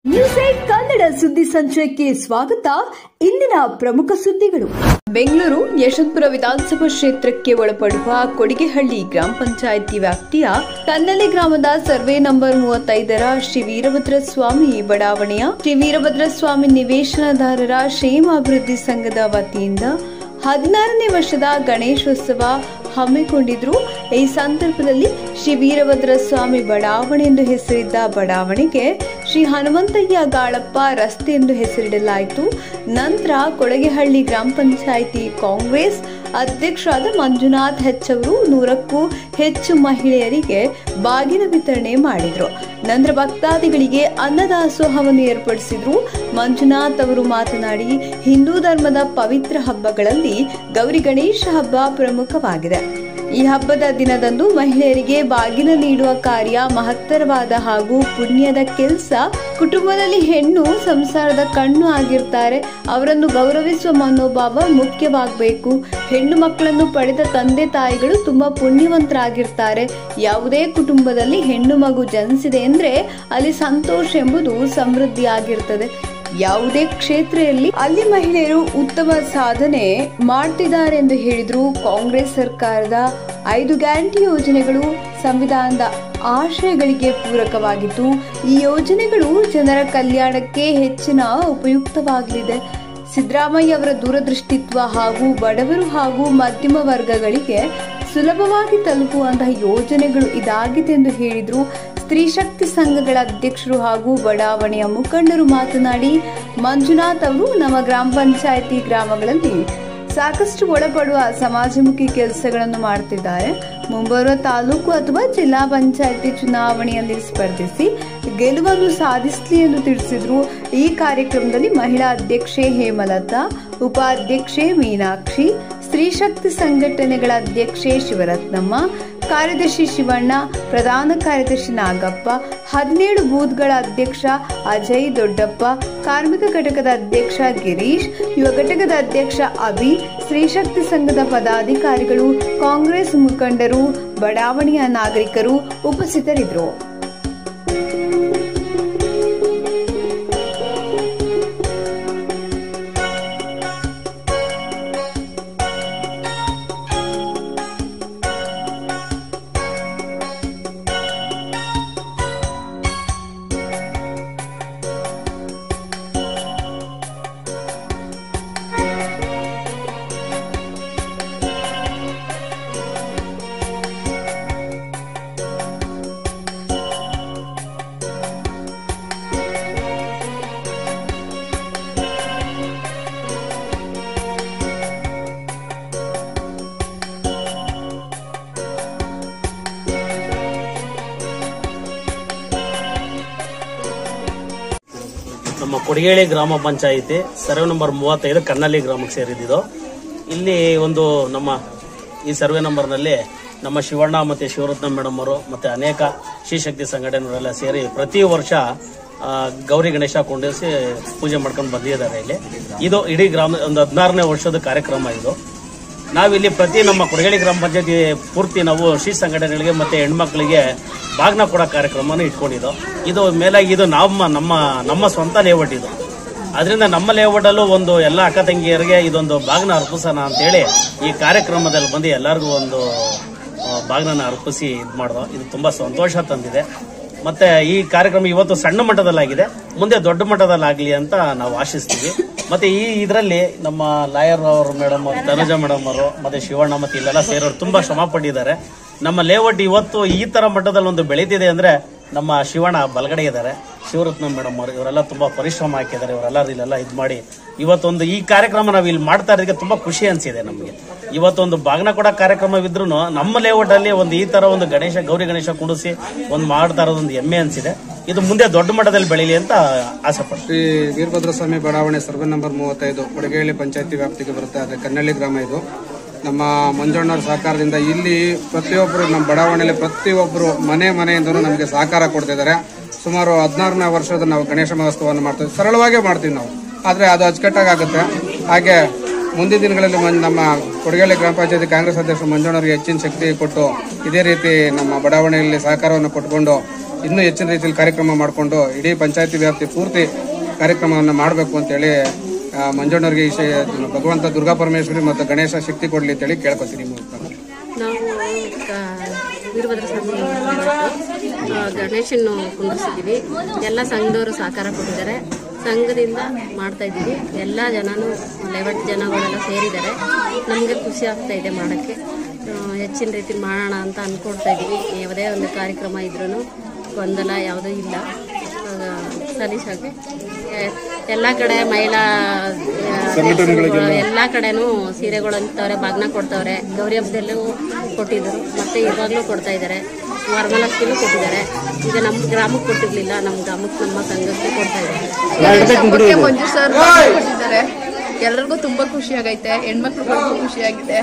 News eight Kannada ಸುದ್ದಿ ಸಂಚಯಕ್ಕೆ ಸ್ವಾಗತ ಇಂದಿನ ಪ್ರಮುಖ ಸುದ್ದಿಗಳು ಬೆಂಗಳೂರು ಯಶವಂತಪುರ ವಿಧಾನಸಭಾ ಕ್ಷೇತ್ರಕ್ಕೆ ಒಳಪಡುವ ಕೊಡಿಗೆಹಳ್ಳಿ ಗ್ರಾಮ ಪಂಚಾಯಿತಿ ವ್ಯಾಪ್ತಿಯ ಕನ್ನಲೆ ಗ್ರಾಮದ ಸರ್ವೆ ನಂಬರ್ ಮೂವತ್ತೈದರ ಶ್ರೀ ವೀರಭದ್ರ ಸ್ವಾಮಿ ಬಡಾವಣೆಯ ಶ್ರೀ ವೀರಭದ್ರ ಸ್ವಾಮಿ ನಿವೇಶನದಾರರ ಕ್ಷೇಮಾಭಿವೃದ್ಧಿ ಸಂಘದ ವತಿಯಿಂದ ಹದಿನಾರನೇ ವರ್ಷದ ಗಣೇಶೋತ್ಸವ ಹಮ್ಮಿಕೊಂಡಿದ್ರು ಈ ಸಂದರ್ಭದಲ್ಲಿ ಶ್ರೀ ವೀರಭದ್ರ ಸ್ವಾಮಿ ಬಡಾವಣೆ ಎಂದು ಹೆಸರಿದ್ದ ಬಡಾವಣೆಗೆ ಶ್ರೀ ಹನುಮಂತಯ್ಯ ಗಾಳಪ್ಪ ರಸ್ತೆ ಎಂದು ಹೆಸರಿಡಲಾಯಿತು ನಂತರ ಕೊಳಗೆಹಳ್ಳಿ ಗ್ರಾಮ ಪಂಚಾಯಿತಿ ಕಾಂಗ್ರೆಸ್ ಅಧ್ಯಕ್ಷರಾದ ಮಂಜುನಾಥ್ ಹೆಚ್ ಅವರು ನೂರಕ್ಕೂ ಹೆಚ್ಚು ಮಹಿಳೆಯರಿಗೆ ಬಾಗಿನ ವಿತರಣೆ ಮಾಡಿದ್ರು ನಂತರ ಭಕ್ತಾದಿಗಳಿಗೆ ಅನ್ನದಾಸೋಹವನ್ನು ಏರ್ಪಡಿಸಿದ್ರು ಮಂಜುನಾಥ್ ಅವರು ಮಾತನಾಡಿ ಹಿಂದೂ ಧರ್ಮದ ಪವಿತ್ರ ಹಬ್ಬಗಳಲ್ಲಿ ಗೌರಿ ಗಣೇಶ ಹಬ್ಬ ಪ್ರಮುಖವಾಗಿದೆ ಈ ಹಬ್ಬದ ದಿನದಂದು ಮಹಿಳೆಯರಿಗೆ ಬಾಗಿನ ನೀಡುವ ಕಾರ್ಯ ಮಹತ್ತರವಾದ ಹಾಗೂ ಪುಣ್ಯದ ಕೆಲಸ ಕುಟುಂಬದಲ್ಲಿ ಹೆಣ್ಣು ಸಂಸಾರದ ಕಣ್ಣು ಆಗಿರ್ತಾರೆ ಅವರನ್ನು ಗೌರವಿಸುವ ಮನೋಭಾವ ಮುಖ್ಯವಾಗಬೇಕು ಹೆಣ್ಣು ಮಕ್ಕಳನ್ನು ಪಡೆದ ತಂದೆ ತಾಯಿಗಳು ತುಂಬಾ ಪುಣ್ಯವಂತರಾಗಿರ್ತಾರೆ ಯಾವುದೇ ಕುಟುಂಬದಲ್ಲಿ ಹೆಣ್ಣು ಮಗು ಜನಿಸಿದೆ ಅಂದ್ರೆ ಅಲ್ಲಿ ಸಂತೋಷ ಎಂಬುದು ಸಮೃದ್ಧಿಯಾಗಿರ್ತದೆ ಯಾವುದೇ ಕ್ಷೇತ್ರದಲ್ಲಿ ಅಲ್ಲಿ ಮಹಿಳೆಯರು ಉತ್ತಮ ಸಾಧನೆ ಮಾಡ್ತಿದ್ದಾರೆ ಎಂದು ಹೇಳಿದ್ರು ಕಾಂಗ್ರೆಸ್ ಸರ್ಕಾರದ ಐದು ಗ್ಯಾರಂಟಿ ಯೋಜನೆಗಳು ಸಂವಿಧಾನದ ಆಶಯಗಳಿಗೆ ಪೂರಕವಾಗಿದ್ದು ಈ ಯೋಜನೆಗಳು ಜನರ ಕಲ್ಯಾಣಕ್ಕೆ ಹೆಚ್ಚಿನ ಉಪಯುಕ್ತವಾಗಲಿದೆ ಸಿದ್ದರಾಮಯ್ಯ ಅವರ ದೂರದೃಷ್ಟಿತ್ವ ಹಾಗೂ ಬಡವರು ಹಾಗೂ ಮಧ್ಯಮ ವರ್ಗಗಳಿಗೆ ಸುಲಭವಾಗಿ ತಲುಪುವಂತಹ ಯೋಜನೆಗಳು ಇದಾಗಿದೆ ಎಂದು ಹೇಳಿದ್ರು ಸ್ತ್ರೀ ಶಕ್ತಿ ಸಂಘಗಳ ಅಧ್ಯಕ್ಷರು ಹಾಗೂ ಬಡಾವಣೆಯ ಮುಖಂಡರು ಮಾತನಾಡಿ ಮಂಜುನಾಥ್ ಅವರು ನಮ್ಮ ಗ್ರಾಮ ಪಂಚಾಯಿತಿ ಗ್ರಾಮಗಳಲ್ಲಿ ಸಾಕಷ್ಟು ಒಳಪಡುವ ಸಮಾಜಮುಖಿ ಕೆಲಸಗಳನ್ನು ಮಾಡುತ್ತಿದ್ದಾರೆ ಮುಂಬರುವ ತಾಲೂಕು ಅಥವಾ ಜಿಲ್ಲಾ ಪಂಚಾಯಿತಿ ಚುನಾವಣೆಯಲ್ಲಿ ಸ್ಪರ್ಧಿಸಿ ಗೆಲುವನ್ನು ಸಾಧಿಸಲಿ ಎಂದು ತಿಳಿಸಿದ್ರು ಈ ಕಾರ್ಯಕ್ರಮದಲ್ಲಿ ಮಹಿಳಾ ಅಧ್ಯಕ್ಷೆ ಹೇಮಲತಾ ಉಪಾಧ್ಯಕ್ಷೆ ಮೀನಾಕ್ಷಿ ಸ್ತ್ರೀ ಶಕ್ತಿ ಸಂಘಟನೆಗಳ ಅಧ್ಯಕ್ಷೆ ಶಿವರತ್ನಮ್ಮ ಕಾರ್ಯದರ್ಶಿ ಶಿವಣ್ಣ ಪ್ರಧಾನ ಕಾರ್ಯದರ್ಶಿ ನಾಗಪ್ಪ ಹದಿನೇಳು ಬೂತ್ಗಳ ಅಧ್ಯಕ್ಷ ಅಜಯ್ ದೊಡ್ಡಪ್ಪ ಕಾರ್ಮಿಕ ಘಟಕದ ಅಧ್ಯಕ್ಷ ಗಿರೀಶ್ ಯುವ ಘಟಕದ ಅಧ್ಯಕ್ಷ ಅಭಿ ಸ್ತ್ರೀಶಕ್ತಿ ಸಂಘದ ಪದಾಧಿಕಾರಿಗಳು ಕಾಂಗ್ರೆಸ್ ಮುಖಂಡರು ಬಡಾವಣೆಯ ನಾಗರಿಕರು ಉಪಸ್ಥಿತರಿದ್ದರು ನಮ್ಮ ಕೊಡಿಗೇಳಿ ಗ್ರಾಮ ಪಂಚಾಯಿತಿ ಸರ್ವೆ ನಂಬರ್ ಮೂವತ್ತೈದು ಕನ್ನಳ್ಳಿ ಗ್ರಾಮಕ್ಕೆ ಸೇರಿದ್ದು ಇಲ್ಲಿ ಒಂದು ನಮ್ಮ ಈ ಸರ್ವೆ ನಂಬರ್ನಲ್ಲಿ ನಮ್ಮ ಶಿವಣ್ಣ ಮತ್ತು ಶಿವರತ್ನ ಮೇಡಮ್ ಅವರು ಮತ್ತು ಅನೇಕ ಶ್ರೀಶಕ್ತಿ ಸಂಘಟನೆಗಳೆಲ್ಲ ಸೇರಿ ಪ್ರತಿ ವರ್ಷ ಆ, ಗೌರಿ ಗಣೇಶ ಕೊಂಡಿಸಿ ಪೂಜೆ ಮಾಡ್ಕೊಂಡು ಬಂದಿದ್ದಾರೆ ಇಲ್ಲಿ ಇದು ಇಡೀ ಗ್ರಾಮ ಒಂದು ಹದಿನಾರನೇ ವರ್ಷದ ಕಾರ್ಯಕ್ರಮ ಇದು ನಾವಿಲ್ಲಿ ಪ್ರತಿ ನಮ್ಮ ಕೊಡಗೇಳಿ ಗ್ರಾಮ ಪಂಚಾಯತಿ ಪೂರ್ತಿ ನಾವು ಶ್ರೀ ಸಂಘಟನೆಗಳಿಗೆ ಮತ್ತೆ ಹೆಣ್ಮಕ್ಳಿಗೆ ಬಾಗ್ನ ಕೊಡೋ ಕಾರ್ಯಕ್ರಮನ ಇಟ್ಕೊಂಡಿದ್ದು ಇದು ಮೇಲಾಗಿ ಇದು ನಮ್ಮ ನಮ್ಮ ನಮ್ಮ ಸ್ವಂತ ಲೇಔಟ್ ಇದು ಅದರಿಂದ ನಮ್ಮ ಲೇಔಟಲ್ಲೂ ಒಂದು ಎಲ್ಲ ಅಕ್ಕ ತಂಗಿಯರಿಗೆ ಇದೊಂದು ಬಾಗ್ನ ಅರ್ಪಿಸೋಣ ಅಂತೇಳಿ ಈ ಕಾರ್ಯಕ್ರಮದಲ್ಲಿ ಬಂದು ಎಲ್ಲರಿಗೂ ಒಂದು ಆ, ಬಾಗ್ನನ ಅರ್ಪಿಸಿ ಇದು ಮಾಡಿದ್ರು ಇದು ತುಂಬಾ ಸಂತೋಷ ತಂದಿದೆ ಮತ್ತೆ ಈ ಕಾರ್ಯಕ್ರಮ ಇವತ್ತು ಸಣ್ಣ ಮಟ್ಟದಲ್ಲಾಗಿದೆ ಮುಂದೆ ದೊಡ್ಡ ಮಟ್ಟದಲ್ಲಾಗಲಿ ಅಂತ ನಾವು ಆಶಿಸ್ತೀವಿ ಮತ್ತೆ ಈ ಇದರಲ್ಲಿ ನಮ್ಮ ಲಾಯರ್ ಅವರು ಮೇಡಮ್ ತನುಜಾ ಮೇಡಮ್ ಅವರು ಮತ್ತೆ ಶಿವಣ್ಣ ಮತ್ತೆ ಇಲ್ಲೆಲ್ಲ ಸೇರೋರು ತುಂಬಾ ಶ್ರಮ ಪಟ್ಟಿದ್ದಾರೆ ನಮ್ಮ ಲೇಔಟ್ ಇವತ್ತು ಈ ತರ ಮಟ್ಟದಲ್ಲಿ ಒಂದು ಬೆಳೀತಿದೆ ಅಂದ್ರೆ ನಮ್ಮ ಶಿವಣ್ಣ ಬಲಗಡೆ ಇದ್ದಾರೆ ಶಿವರತ್ನ ಮೇಡಮ್ ಅವರು ಇವರೆಲ್ಲ ತುಂಬಾ ಪರಿಶ್ರಮ ಹಾಕಿದ್ದಾರೆ ಇವರೆಲ್ಲ ಇಲ್ಲೆಲ್ಲ ಇದು ಮಾಡಿ ಇವತ್ತೊಂದು ಈ ಕಾರ್ಯಕ್ರಮ ನಾವು ಇಲ್ಲಿ ಮಾಡ್ತಾ ಇರೋದಕ್ಕೆ ತುಂಬಾ ಖುಷಿ ಅನ್ಸಿದೆ ನಮಗೆ ಇವತ್ತೊಂದು ಬಾಗ್ನ ಕೊಡೋ ಕಾರ್ಯಕ್ರಮವಿದ್ರು ನಮ್ಮ ಲೇಔಟ್ ಅಲ್ಲಿ ಒಂದು ಈ ತರ ಒಂದು ಗಣೇಶ ಗೌರಿ ಗಣೇಶ ಕುಡಿಸಿ ಒಂದು ಮಾಡ್ತಾ ಇರೋದೊಂದು ಹೆಮ್ಮೆ ಅನ್ಸಿದೆ ಇದು ಮುಂದೆ ದೊಡ್ಡ ಮಟ್ಟದಲ್ಲಿ ಬೆಳೀಲಿ ಅಂತ ಆಸೆ ಪಡ್ತೀನಿ ಶ್ರೀ ವೀರಭದ್ರ ಸ್ವಾಮಿ ಬಡಾವಣೆ ಸರ್ವೆ ನಂಬರ್ ಮೂವತ್ತೈದು ಕೊಡಗೇಳಿ ಪಂಚಾಯತಿ ವ್ಯಾಪ್ತಿಗೆ ಬರುತ್ತೆ ಅದೇ ಕನ್ನಳ್ಳಿ ಗ್ರಾಮ ಇದು ನಮ್ಮ ಮಂಜಣ್ಣವ್ರ ಸಹಕಾರದಿಂದ ಇಲ್ಲಿ ಪ್ರತಿಯೊಬ್ಬರು ನಮ್ಮ ಬಡಾವಣೆಯಲ್ಲಿ ಪ್ರತಿಯೊಬ್ಬರು ಮನೆ ಮನೆಯಿಂದನೂ ನಮಗೆ ಸಹಕಾರ ಕೊಡ್ತಿದ್ದಾರೆ ಸುಮಾರು ಹದಿನಾರನೇ ವರ್ಷದ ನಾವು ಗಣೇಶ ಮಹೋತ್ಸವವನ್ನು ಮಾಡ್ತೀವಿ ಸರಳವಾಗೇ ಮಾಡ್ತೀವಿ ನಾವು ಆದರೆ ಅದು ಅಚ್ಚುಕಟ್ಟಾಗಿ ಆಗುತ್ತೆ ಹಾಗೆ ಮುಂದಿನ ದಿನಗಳಲ್ಲಿ ಮನ್- ನಮ್ಮ ಕೊಡಗೇಳಿ ಗ್ರಾಮ ಪಂಚಾಯತಿ ಕಾಂಗ್ರೆಸ್ ಅಧ್ಯಕ್ಷ ಮಂಜಣ್ಣವರಿಗೆ ಹೆಚ್ಚಿನ ಶಕ್ತಿ ಕೊಟ್ಟು ಇದೇ ರೀತಿ ನಮ್ಮ ಬಡಾವಣೆಯಲ್ಲಿ ಸಹಕಾರವನ್ನು ಕೊಟ್ಕೊಂಡು ಇನ್ನೂ ಹೆಚ್ಚಿನ ರೀತಿಯಲ್ಲಿ ಕಾರ್ಯಕ್ರಮ ಮಾಡಿಕೊಂಡು ಇಡೀ ಪಂಚಾಯತಿ ವ್ಯಾಪ್ತಿ ಪೂರ್ತಿ ಕಾರ್ಯಕ್ರಮವನ್ನು ಮಾಡಬೇಕು ಅಂತೇಳಿ ಆ, ಮಂಜಣ್ಣವ್ರಿಗೆ ಈ ವಿಷಯ ಭಗವಂತ ದುರ್ಗಾ ಪರಮೇಶ್ವರಿ ಮತ್ತು ಗಣೇಶ ಶಕ್ತಿ ಕೊಡಲಿ ಅಂತೇಳಿ ಕೇಳ್ಕೊತೀನಿ ನಿಮ್ಮ ಮುಖಾಂತರ. ನಾವು ಕ- ವೀರಭದ್ರ ಸ್ವಾಮಿ ಇವತ್ತು, ಆ, ಗಣೇಶನ್ನು ಕುಂದಿರ್ಸಿದ್ದೀವಿ ಎಲ್ಲ ಸಂಘದವರು ಸಹಕಾರ ಕೊಟ್ಟಿದ್ದಾರೆ ಸಂಘದಿಂದ ಮಾಡ್ತಾ ಇದ್ದೀವಿ ಎಲ್ಲ ಜನನು ಲೆವೆಟ್ ಜನಗಳೆಲ್ಲ ಸೇರಿದ್ದಾರೆ ನಮಗೆ ಖುಷಿ ಆಗ್ತಾ ಇದೆ ಮಾಡೋಕ್ಕೆ ಆ, ಹೆಚ್ಚಿನ ರೀತಿ ಮಾಡೋಣ ಅಂತ ಅಂದ್ಕೊಳ್ತಾ ಇದ್ದೀವಿ ಯಾವುದೇ ಒಂದು ಕಾರ್ಯಕ್ರಮ ಇದ್ರೂ ಗೊಂದಲ ಯಾವುದೂ ಇಲ್ಲ ಆ, ಸಲೀಸಾಗಿ ಎ- ಎಲ್ಲ ಕಡೆ ಮಹಿಳಾ ಎಲ್ಲ ಕಡೆನೂ ಸೀರೆಗಳು ಅಂತವ್ರೆ ಬಾಗ್ನ ಕೊಡ್ತವ್ರೆ ಗೌರಿ ಹಬ್ಬದಲ್ಲೂ ಕೊಟ್ಟಿದ್ರು ಮತ್ತೆ ಇವಾಗಲೂ ಕೊಡ್ತಾ ಇದ್ದಾರೆ ವರಮಹಾಲಕ್ಷ್ಮಿನೂ ಕೊಟ್ಟಿದ್ದಾರೆ ಈಗ ನಮ್ಮ ಗ್ರಾಮಕ್ಕೆ ಕೊಟ್ಟಿರ್ಲಿಲ್ಲ ನಮ್ಮ ಗ್ರಾಮಕ್ಕೆ ನಮ್ಮ ಸಂಘಕ್ಕೆ ಕೊಡ್ತಾ ಇದ್ದಾರೆ ಹಬ್ಬಕ್ಕೆ ಮಂಜು ಸರ್ ಕೊಟ್ಟಿದ್ದಾರೆ ಎಲ್ರಿಗೂ ತುಂಬಾ ಖುಷಿ ಆಗೈತೆ ಹೆಣ್ಮಕ್ಳಿಗೂ ಖುಷಿಯಾಗಿದೆ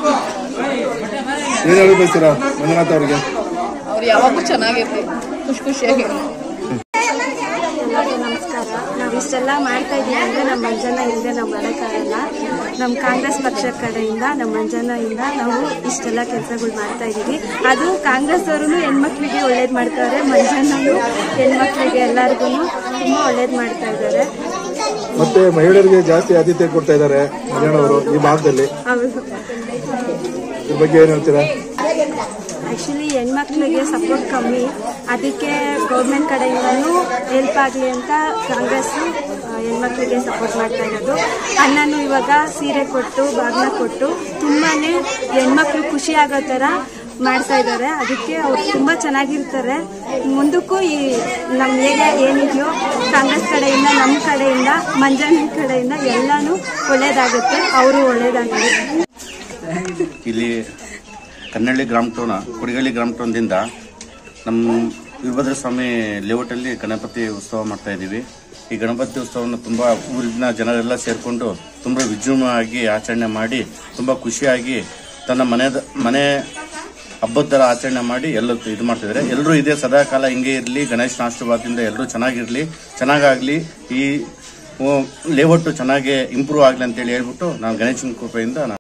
ಏನ್ ಹೇಳಿ ಬಯಸ್ತೀರಾ ಮಂಜುನಾಥ್ ಅವರಿಗೆ ಅವ್ರು ಯಾವಾಗೂ ಚೆನ್ನಾಗಿರ್ಲಿ ಖುಷಿ ಖುಷಿಯಾಗಿರ್ಲಿ ಎಲ್ಲರಿಗೂ ನಮಸ್ಕಾರ ನಾವು ಇಷ್ಟೆಲ್ಲ ಮಾಡ್ತಾ ಇದ್ದೀವಿ ಅಂದರೆ ನಮ್ಮ ಮಂಜನ ಇಲ್ಲದೆ ನಾವು ಮಾಡೋಕ್ಕಾಗಲ್ಲ ನಮ್ಮ ಕಾಂಗ್ರೆಸ್ ಪಕ್ಷದ ಕಡೆಯಿಂದ ನಮ್ಮ ಮಂಜನದಿಂದ ನಾವು ಇಷ್ಟೆಲ್ಲ ಕೆಲಸಗಳು ಮಾಡ್ತಾ ಇದ್ದೀವಿ ಅದು ಕಾಂಗ್ರೆಸ್ ಅವರು ಹೆಣ್ಮಕ್ಳಿಗೆ ಒಳ್ಳೇದು ಮಾಡ್ತಾರೆ ಮಂಜನನು ಹೆಣ್ಮಕ್ಳಿಗೆ ಎಲ್ಲರಿಗೂ ತುಂಬ ಒಳ್ಳೇದು ಮಾಡ್ತಾ ಇದ್ದಾರೆ ಮತ್ತೆ ಮಹಿಳೆಯರಿಗೆ ಜಾಸ್ತಿ ಆತಿಥ್ಯ ಕೊಡ್ತಾ ಇದ್ದಾರೆ ಮಂಜಣ್ಣವರು ಈ ಭಾಗದಲ್ಲಿ ಹೌದು ಇದ್ರ ಬಗ್ಗೆ ಏನ್ ಹೇಳ್ತೀರಾ ಆ್ಯಕ್ಚುಲಿ ಹೆಣ್ಮಕ್ಳಿಗೆ ಸಪೋರ್ಟ್ ಕಮ್ಮಿ ಅದಕ್ಕೆ ಗೌರ್ಮೆಂಟ್ ಕಡೆಯಿಂದನೂ ಹೆಲ್ಪ್ ಆಗಲಿ ಅಂತ ಕಾಂಗ್ರೆಸ್ ಹೆಣ್ಮಕ್ಳಿಗೆ ಸಪೋರ್ಟ್ ಮಾಡ್ತಾ ಇರೋದು ಅಣ್ಣನು ಇವಾಗ ಸೀರೆ ಕೊಟ್ಟು ಬಾಗ್ನ ಕೊಟ್ಟು ತುಂಬಾ ಹೆಣ್ಮಕ್ಳು ಖುಷಿ ಆಗೋ ಥರ ಮಾಡ್ತಾ ಇದ್ದಾರೆ ಅದಕ್ಕೆ ಅವ್ರು ತುಂಬ ಚೆನ್ನಾಗಿರ್ತಾರೆ ಮುಂದಕ್ಕೂ ಈ ನಮ್ಮ ಏರಿಯಾ ಏನಿದೆಯೋ ಕಾಂಗ್ರೆಸ್ ಕಡೆಯಿಂದ ನಮ್ಮ ಕಡೆಯಿಂದ ಮಂಜಣ್ಣ ಕಡೆಯಿಂದ ಎಲ್ಲನೂ ಒಳ್ಳೇದಾಗುತ್ತೆ ಅವರು ಒಳ್ಳೇದಾಗಲಿ ಇಲ್ಲಿ ಕನ್ನಳ್ಳಿ ಗ್ರಾಮ ಟೌನ್ ಕುಡಿಗಳ್ಳಿ ಗ್ರಾಮ ಟೌನ್ದಿಂದ ನಮ್ಮ ವೀರಭದ್ರ ಸ್ವಾಮಿ ಲೇಔಟಲ್ಲಿ ಗಣಪತಿ ಉತ್ಸವ ಮಾಡ್ತಾ ಇದ್ದೀವಿ ಈ ಗಣಪತಿ ಉತ್ಸವವನ್ನು ತುಂಬ ಊರಿನ ಜನರೆಲ್ಲ ಸೇರಿಕೊಂಡು ತುಂಬ ವಿಜೃಂಭಣೆಯಾಗಿ ಆಚರಣೆ ಮಾಡಿ ತುಂಬ ಖುಷಿಯಾಗಿ ತನ್ನ ಮನೆದ ಮನೆ ಹಬ್ಬದ ಥರ ಆಚರಣೆ ಮಾಡಿ ಎಲ್ಲ ಇದು ಮಾಡ್ತಿದ್ದಾರೆ ಎಲ್ಲರೂ ಇದೇ ಸದಾಕಾಲ ಹಿಂಗೆ ಇರಲಿ ಗಣೇಶನ ಆಶೀರ್ವಾದದಿಂದ ಎಲ್ಲರೂ ಚೆನ್ನಾಗಿರಲಿ ಚೆನ್ನಾಗಾಗಲಿ ಈ ಲೇಔಟ್ ಚೆನ್ನಾಗಿ ಇಂಪ್ರೂವ್ ಆಗಲಿ ಅಂತೇಳಿ ಹೇಳ್ಬಿಟ್ಟು ನಾನು ಗಣೇಶನ ಕೃಪೆಯಿಂದ ನಾನು